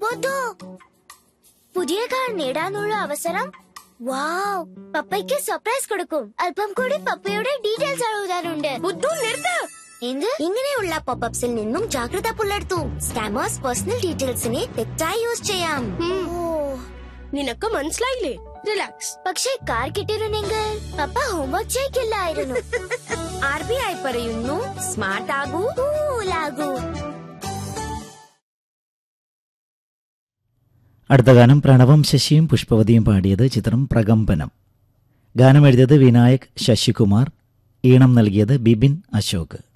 മുത്തു പുതിയ കാർ നേടാനുള്ള അവസരം വാവ് പപ്പയ്ക്ക് സർപ്രൈസ് കൊടുക്കും അല്പം കൂടി പപ്പയുടെ ഡീറ്റെയിൽസ് എഴുതാനുണ്ട് ബുദ്ധു നിർത്ത് എന്ത് ഇങ്ങനെയുള്ള പോപ്പപ്സിൽ നിന്നും ജാഗ്രത പുലർത്തൂ സ്കാമേഴ്സ് പേഴ്സണൽ ഡീറ്റെയിൽസിനെ തെറ്റായി യൂസ് ചെയ്യാം ഓ, നിനക്ക് മനസ്സിലായില്ലേ റിലാക്സ് പക്ഷേ കാർ കിട്ടിയിരുന്നെങ്കിൽ പപ്പ ഹോംവർക്ക് ചെയ്യില്ലായിരുന്നു ആർ ബി ഐ പറയുന്നു സ്മാർട്ട് ആകൂ കൂലാകൂ അടുത്ത ഗാനം പ്രണവം ശശിയും പുഷ്പവതിയും പാടിയത് ചിത്രം പ്രകമ്പനം ഗാനം എഴുതിയത് വിനായക് ശശികുമാർ ഈണം നൽകിയത് ബിബിൻ അശോക്